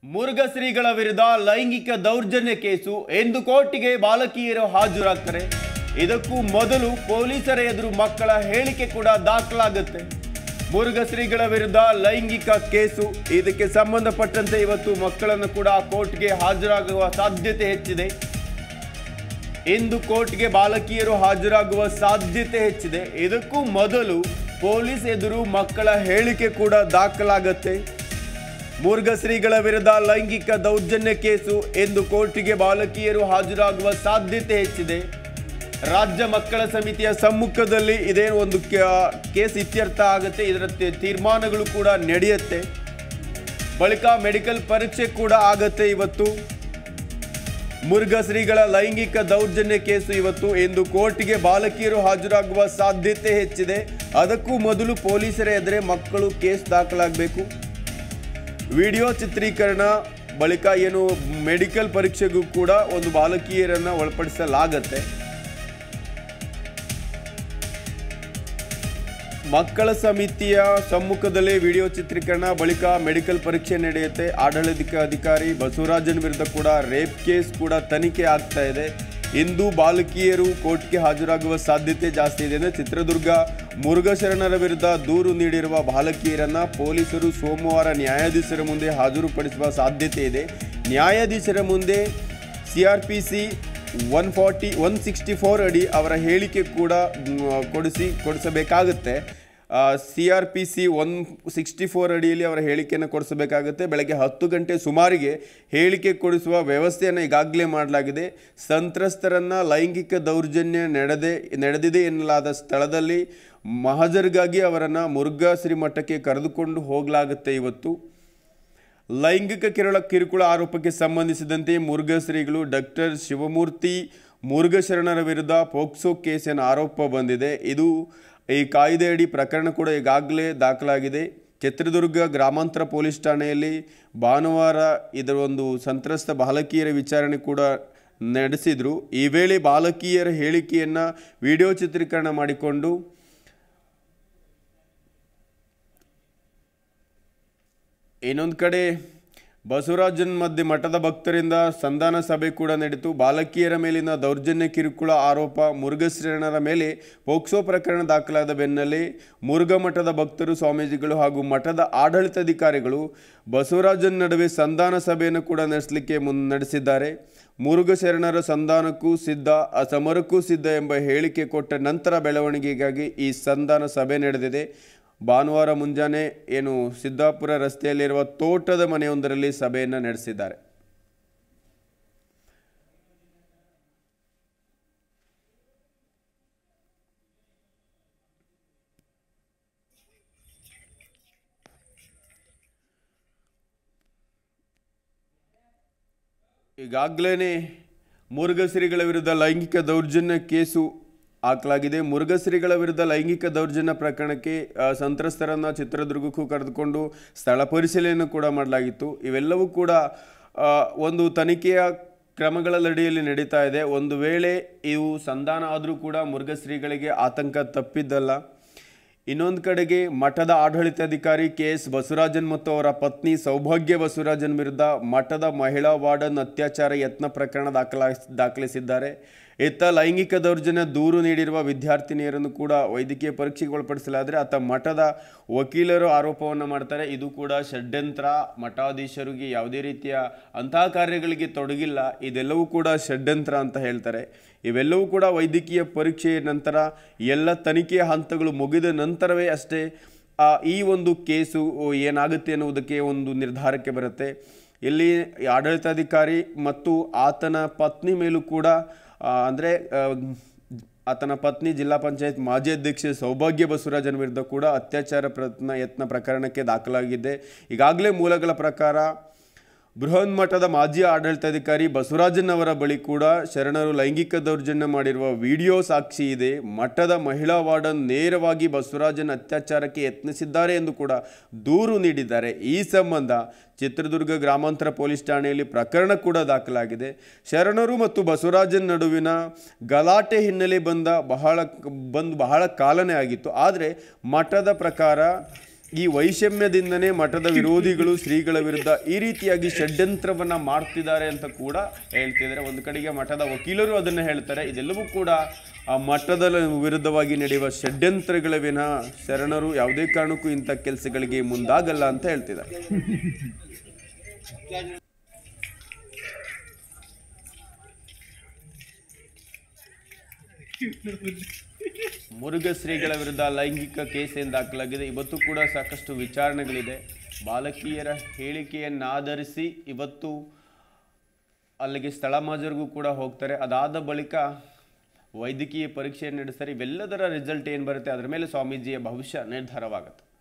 ಮುರುಘಶ್ರೀಗಳ ವಿರುದ್ಧ ಲೈಂಗಿಕ ದೌರ್ಜನ್ಯ ಕೇಸು ಎಂದು ಕೋರ್ಟಿಗೆ ಬಾಲಕಿಯರು ಹಾಜರಾಗ್ತಾರೆ ಇದಕ್ಕೂ ಮೊದಲು ಪೊಲೀಸರ ಎದುರು ಮಕ್ಕಳ ಹೇಳಿಕೆ ಕೂಡ ದಾಖಲಾಗುತ್ತೆ ಮುರುಘಶ್ರೀಗಳ ವಿರುದ್ಧ ಲೈಂಗಿಕ ಕೇಸು ಇದಕ್ಕೆ ಸಂಬಂಧಪಟ್ಟಂತೆ ಇವತ್ತು ಮಕ್ಕಳನ್ನು ಕೂಡ ಕೋರ್ಟ್ಗೆ ಹಾಜರಾಗುವ ಸಾಧ್ಯತೆ ಹೆಚ್ಚಿದೆ ಇಂದು ಕೋರ್ಟ್ಗೆ ಬಾಲಕಿಯರು ಹಾಜರಾಗುವ ಸಾಧ್ಯತೆ ಹೆಚ್ಚಿದೆ ಇದಕ್ಕೂ ಮೊದಲು ಪೊಲೀಸ್ ಎದುರು ಮಕ್ಕಳ ಹೇಳಿಕೆ ಕೂಡ ದಾಖಲಾಗತ್ತೆ ಮುರುಘಶ್ರೀಗಳ ವಿರುದ್ಧ ಲೈಂಗಿಕ ದೌರ್ಜನ್ಯ ಕೇಸು ಎಂದು ಕೋರ್ಟಿಗೆ ಬಾಲಕಿಯರು ಹಾಜರಾಗುವ ಸಾಧ್ಯತೆ ಹೆಚ್ಚಿದೆ ರಾಜ್ಯ ಮಕ್ಕಳ ಸಮಿತಿಯ ಸಮ್ಮುಖದಲ್ಲಿ ಇದೇನು ಒಂದು ಕ- ಕೇಸ್ ಇತ್ಯರ್ಥ ಆಗುತ್ತೆ ಇದರ ತಿ- ತೀರ್ಮಾನಗಳು ಕೂಡ ನಡೆಯುತ್ತೆ ಬಳಿಕ ಮೆಡಿಕಲ್ ಪರೀಕ್ಷೆ ಕೂಡ ಆಗತ್ತೆ ಇವತ್ತು ಮುರುಘಶ್ರೀಗಳ ಲೈಂಗಿಕ ದೌರ್ಜನ್ಯ ಕೇಸು ಇವತ್ತು ಎಂದು ಕೋರ್ಟ್ಗೆ ಬಾಲಕಿಯರು ಹಾಜರಾಗುವ ಸಾಧ್ಯತೆ ಹೆಚ್ಚಿದೆ ಅದಕ್ಕೂ ಮೊದಲು ಪೊಲೀಸರ ಎದುರೇ ಮಕ್ಕಳು ಕೇಸ್ ದಾಖಲಾಗಬೇಕು ವಿಡಿಯೋ ಚಿತ್ರೀಕರಣ ಬಳಿಕ ಏನು ಮೆಡಿಕಲ್ ಪರೀಕ್ಷೆಗೂ ಕೂಡ ಒಂದು ಬಾಲಕಿಯರನ್ನ ಒಳಪಡಿಸಲಾಗತ್ತೆ ಮಕ್ಕಳ ಸಮಿತಿಯ ಸಮ್ಮುಖದಲ್ಲಿ ವಿಡಿಯೋ ಚಿತ್ರೀಕರಣ ಬಳಿಕ ಮೆಡಿಕಲ್ ಪರೀಕ್ಷೆ ನಡೆಯುತ್ತೆ ಆಡಳಿತ ಅಧಿಕಾರಿ ಬಸವರಾಜನ್ ವಿರುದ್ಧ ಕೂಡ ರೇಪ್ ಕೇಸ್ ಕೂಡ ತನಿಖೆ ಆಗ್ತಾ ಇದೆ ಇಂದು ಬಾಲಕಿಯರು ಕೋರ್ಟ್ಗೆ ಹಾಜರಾಗುವ ಸಾಧ್ಯತೆ ಜಾಸ್ತಿ ಇದೆ ಅಂದರೆ ಚಿತ್ರದುರ್ಗ ಮುರುಘಶರಣರ ವಿರುದ್ಧ ದೂರು ನೀಡಿರುವ ಬಾಲಕಿಯರನ್ನ ಪೊಲೀಸರು ಸೋಮವಾರ ನ್ಯಾಯಾಧೀಶರ ಮುಂದೆ ಹಾಜರುಪಡಿಸುವ ಸಾಧ್ಯತೆ ಇದೆ ನ್ಯಾಯಾಧೀಶರ ಮುಂದೆ C R P C one forty one sixty four ಅಡಿ ಅವರ ಹೇಳಿಕೆ ಕೂಡ ಮ್, ಕೊಡಿಸಿ ಕೊಡಿಸಬೇಕಾಗುತ್ತೆ C R P C one sixty four ಅಡಿಯಲ್ಲಿ ಅವರ ಹೇಳಿಕೆಯನ್ನು ಕೊಡಿಸಬೇಕಾಗುತ್ತೆ ಬೆಳಗ್ಗೆ ಹತ್ತು ಗಂಟೆ ಸುಮಾರಿಗೆ ಹೇಳಿಕೆ ಕೊಡಿಸುವ ವ್ಯವಸ್ಥೆಯನ್ನು ಈಗಾಗಲೇ ಮಾಡಲಾಗಿದೆ ಸಂತ್ರಸ್ತರನ್ನು ಲೈಂಗಿಕ ದೌರ್ಜನ್ಯ ನಡೆದೇ ನಡೆದಿದೆ ಎನ್ನಲಾದ ಸ್ಥಳದಲ್ಲಿ ಮಹಜರ್ಗಾಗಿ ಅವರನ್ನು ಮುರುಘಾ ಶ್ರೀಮಠಕ್ಕೆ ಕರೆದುಕೊಂಡು ಹೋಗಲಾಗುತ್ತೆ ಇವತ್ತು ಲೈಂಗಿಕ ಕಿರುಳ ಕಿರುಕುಳ ಆರೋಪಕ್ಕೆ ಸಂಬಂಧಿಸಿದಂತೆ ಮುರುಘಶ್ರೀಗಳು ಡಾಕ್ಟರ್ ಶಿವಮೂರ್ತಿ ಮುರುಘಶರಣರ ವಿರುದ್ಧ ಪೋಕ್ಸೋ ಕೇಸಿನ ಆರೋಪ ಬಂದಿದೆ ಇದು ಈ ಕಾಯ್ದೆಯಡಿ ಪ್ರಕರಣ ಕೂಡ ಈಗಾಗಲೇ ದಾಖಲಾಗಿದೆ ಚಿತ್ರದುರ್ಗ ಗ್ರಾಮಾಂತರ ಪೊಲೀಸ್ ಠಾಣೆಯಲ್ಲಿ ಭಾನುವಾರ ಇದರ ಒಂದು ಸಂತ್ರಸ್ತ ಬಾಲಕಿಯರ ವಿಚಾರಣೆ ಕೂಡ ನಡೆಸಿದರು ಈ ವೇಳೆ ಬಾಲಕಿಯರ ಹೇಳಿಕೆಯನ್ನು ವಿಡಿಯೋ ಚಿತ್ರೀಕರಣ ಮಾಡಿಕೊಂಡು ಇನ್ನೊಂದು ಕಡೆ ಬಸವರಾಜನ್ ಮಧ್ಯೆ ಮಠದ ಭಕ್ತರಿಂದ ಸಂಧಾನ ಸಭೆ ಕೂಡ ನಡೆಯಿತು ಬಾಲಕಿಯರ ಮೇಲಿನ ದೌರ್ಜನ್ಯ ಕಿರುಕುಳ ಆರೋಪ ಮುರುಘಶ್ರೀಣರ ಮೇಲೆ ಪೋಕ್ಸೋ ಪ್ರಕರಣ ದಾಖಲಾದ ಬೆನ್ನಲ್ಲೇ ಮುರುಘಾ ಮಠದ ಭಕ್ತರು ಸ್ವಾಮೀಜಿಗಳು ಹಾಗೂ ಮಠದ ಆಡಳಿತಾಧಿಕಾರಿಗಳು ಬಸವರಾಜನ್ ನಡುವೆ ಸಂಧಾನ ಸಭೆಯನ್ನು ಕೂಡ ನಡೆಸಲಿಕ್ಕೆ ಮುನ್ ನಡೆಸಿದ್ದಾರೆ ಮುರುಘಾ ಶರಣರ ಸಂಧಾನಕ್ಕೂ ಸಿದ್ಧ ಅಸಮರಕ್ಕೂ ಸಿದ್ಧ ಎಂಬ ಹೇಳಿಕೆ ಕೊಟ್ಟ ನಂತರ ಬೆಳವಣಿಗೆಗಾಗಿ ಈ ಸಂಧಾನ ಸಭೆ ನಡೆದಿದೆ ಭಾನುವಾರ ಮುಂಜಾನೆ ಏನು ಸಿದ್ದಾಪುರ ರಸ್ತೆಯಲ್ಲಿರುವ ತೋಟದ ಮನೆಯೊಂದರಲ್ಲಿ ಸಭೆಯನ್ನು ನಡೆಸಿದ್ದಾರೆ ಈಗಾಗಲೇ ಮುರುಘಶ್ರೀಗಳ ವಿರುದ್ಧ ಲೈಂಗಿಕ ದೌರ್ಜನ್ಯ ಕೇಸು ಹಾಕಲಾಗಿದೆ ಮುರುಘಶ್ರೀಗಳ ವಿರುದ್ಧ ಲೈಂಗಿಕ ದೌರ್ಜನ್ಯ ಪ್ರಕರಣಕ್ಕೆ ಆ, ಸಂತ್ರಸ್ತರನ್ನ ಚಿತ್ರದುರ್ಗಕ್ಕೂ ಕರೆದುಕೊಂಡು ಸ್ಥಳ ಪರಿಶೀಲನೆ ಕೂಡ ಮಾಡಲಾಗಿತ್ತು ಇವೆಲ್ಲವೂ ಕೂಡ ಆ, ಒಂದು ತನಿಖೆಯ ಕ್ರಮಗಳಡಿಯಲ್ಲಿ ನಡೀತಾ ಇದೆ ಒಂದು ವೇಳೆ ಇವು ಸಂಧಾನ ಆದರೂ ಕೂಡ ಮುರುಘಶ್ರೀಗಳಿಗೆ ಆತಂಕ ತಪ್ಪಿದ್ದಲ್ಲ ಇನ್ನೊಂದು ಕಡೆಗೆ ಮಠದ ಆಡಳಿತಾಧಿಕಾರಿ ಕೆ ಎಸ್ ಬಸವರಾಜನ್ ಮತ್ತು ಅವರ ಪತ್ನಿ ಸೌಭಾಗ್ಯ ಬಸವರಾಜನ್ ವಿರುದ್ಧ ಮಠದ ಮಹಿಳಾ ವಾರ್ಡನ್ ಅತ್ಯಾಚಾರ ಯತ್ನ ಪ್ರಕರಣ ದಾಖಲಾ ದಾಖಲಿಸಿದ್ದಾರೆ ಇತ್ತ ಲೈಂಗಿಕ ದೌರ್ಜನ್ಯ ದೂರು ನೀಡಿರುವ ವಿದ್ಯಾರ್ಥಿನಿಯರನ್ನು ಕೂಡ ವೈದ್ಯಕೀಯ ಪರೀಕ್ಷೆಗೆ ಒಳಪಡಿಸಲಾದರೆ ಆತ ಮಠದ ವಕೀಲರು ಆರೋಪವನ್ನು ಮಾಡ್ತಾರೆ ಇದು ಕೂಡ ಷಡ್ಯಂತ್ರ ಮಠಾಧೀಶರಿಗೆ ಯಾವುದೇ ರೀತಿಯ ಅಂತಹ ಕಾರ್ಯಗಳಿಗೆ ತೊಡಗಿಲ್ಲ ಇದೆಲ್ಲವೂ ಕೂಡ ಷಡ್ಯಂತ್ರ ಅಂತ ಹೇಳ್ತಾರೆ ಇವೆಲ್ಲವೂ ಕೂಡ ವೈದ್ಯಕೀಯ ಪರೀಕ್ಷೆಯ ನಂತರ ಎಲ್ಲ ತನಿಖೆಯ ಹಂತಗಳು ಮುಗಿದ ನಂತರವೇ ಅಷ್ಟೇ ಆ, ಈ ಒಂದು ಕೇಸು ಏನಾಗುತ್ತೆ ಅನ್ನುವುದಕ್ಕೆ ಒಂದು ನಿರ್ಧಾರಕ್ಕೆ ಬರುತ್ತೆ ಇಲ್ಲಿ ಆಡಳಿತಾಧಿಕಾರಿ ಮತ್ತು ಆತನ ಪತ್ನಿ ಮೇಲೂ ಕೂಡ ಅಂದರೆ ಆತನ ಪತ್ನಿ ಜಿಲ್ಲಾ ಪಂಚಾಯತ್ ಮಾಜಿ ಅಧ್ಯಕ್ಷೆ ಸೌಭಾಗ್ಯ ಬಸವರಾಜನ್ ವಿರುದ್ಧ ಕೂಡ ಅತ್ಯಾಚಾರ ಪ್ರಯತ್ನ ಯತ್ನ ಪ್ರಕರಣಕ್ಕೆ ದಾಖಲಾಗಿದೆ ಈಗಾಗಲೇ ಮೂಲಗಳ ಪ್ರಕಾರ ಬೃಹನ್ ಮಠದ ಮಾಜಿ ಆಡಳಿತಾಧಿಕಾರಿ ಬಸವರಾಜನ್ ಅವರ ಬಳಿ ಕೂಡ ಶರಣರು ಲೈಂಗಿಕ ದೌರ್ಜನ್ಯ ಮಾಡಿರುವ ವಿಡಿಯೋ ಸಾಕ್ಷಿ ಇದೆ ಮಠದ ಮಹಿಳಾ ವಾರ್ಡನ್ ನೇರವಾಗಿ ಬಸವರಾಜನ್ ಅತ್ಯಾಚಾರಕ್ಕೆ ಯತ್ನಿಸಿದ್ದಾರೆ ಎಂದು ಕೂಡ ದೂರು ನೀಡಿದ್ದಾರೆ ಈ ಸಂಬಂಧ ಚಿತ್ರದುರ್ಗ ಗ್ರಾಮಾಂತರ ಪೊಲೀಸ್ ಠಾಣೆಯಲ್ಲಿ ಪ್ರಕರಣ ಕೂಡ ದಾಖಲಾಗಿದೆ ಶರಣರು ಮತ್ತು ಬಸವರಾಜನ್ ನಡುವಿನ ಗಲಾಟೆ ಹಿನ್ನೆಲೆ ಬಂದ ಬಹಳ ಬಂದು ಬಹಳ ಕಾಲನೇ ಆಗಿತ್ತು ಆದರೆ ಮಠದ ಪ್ರಕಾರ ಈ ವೈಷಮ್ಯದಿಂದನೇ ಮಠದ ವಿರೋಧಿಗಳು ಶ್ರೀಗಳ ವಿರುದ್ಧ ಈ ರೀತಿಯಾಗಿ ಷಡ್ಯಂತ್ರವನ್ನ ಮಾಡ್ತಿದ್ದಾರೆ ಅಂತ ಕೂಡ ಹೇಳ್ತಿದ್ದಾರೆ ಒಂದು ಕಡೆಗೆ ಮಠದ ವಕೀಲರು ಅದನ್ನ ಹೇಳ್ತಾರೆ ಇದೆಲ್ಲವೂ ಕೂಡ ಆ ಮಠದ ವಿರುದ್ಧವಾಗಿ ನಡೆಯುವ ಷಡ್ಯಂತ್ರಗಳ ವಿನ ಶರಣರು ಯಾವುದೇ ಕಾರಣಕ್ಕೂ ಇಂಥ ಕೆಲಸಗಳಿಗೆ ಮುಂದಾಗಲ್ಲ ಅಂತ ಹೇಳ್ತಿದ್ದಾರೆ ಮುರುಘ ಶ್ರೀಗಳ ವಿರುದ್ಧ ಲೈಂಗಿಕ ಕೇಸ್ ಏನು ದಾಖಲಾಗಿದೆ ಇವತ್ತು ಕೂಡ ಸಾಕಷ್ಟು ವಿಚಾರಣೆಗಳಿದೆ ಬಾಲಕಿಯರ ಹೇಳಿಕೆಯನ್ನಾಧರಿಸಿ ಇವತ್ತು ಅಲ್ಲಿಗೆ ಸ್ಥಳ ಮಾಜರಿಗೂ ಕೂಡ ಹೋಗ್ತಾರೆ ಅದಾದ ಬಳಿಕ ವೈದ್ಯಕೀಯ ಪರೀಕ್ಷೆ ನಡೆಸ್ತಾರೆ ಇವೆಲ್ಲದರ ರಿಸಲ್ಟ್ ಏನು ಬರುತ್ತೆ ಅದರ ಮೇಲೆ ಸ್ವಾಮೀಜಿಯ ಭವಿಷ್ಯ ನಿರ್ಧಾರವಾಗುತ್ತೆ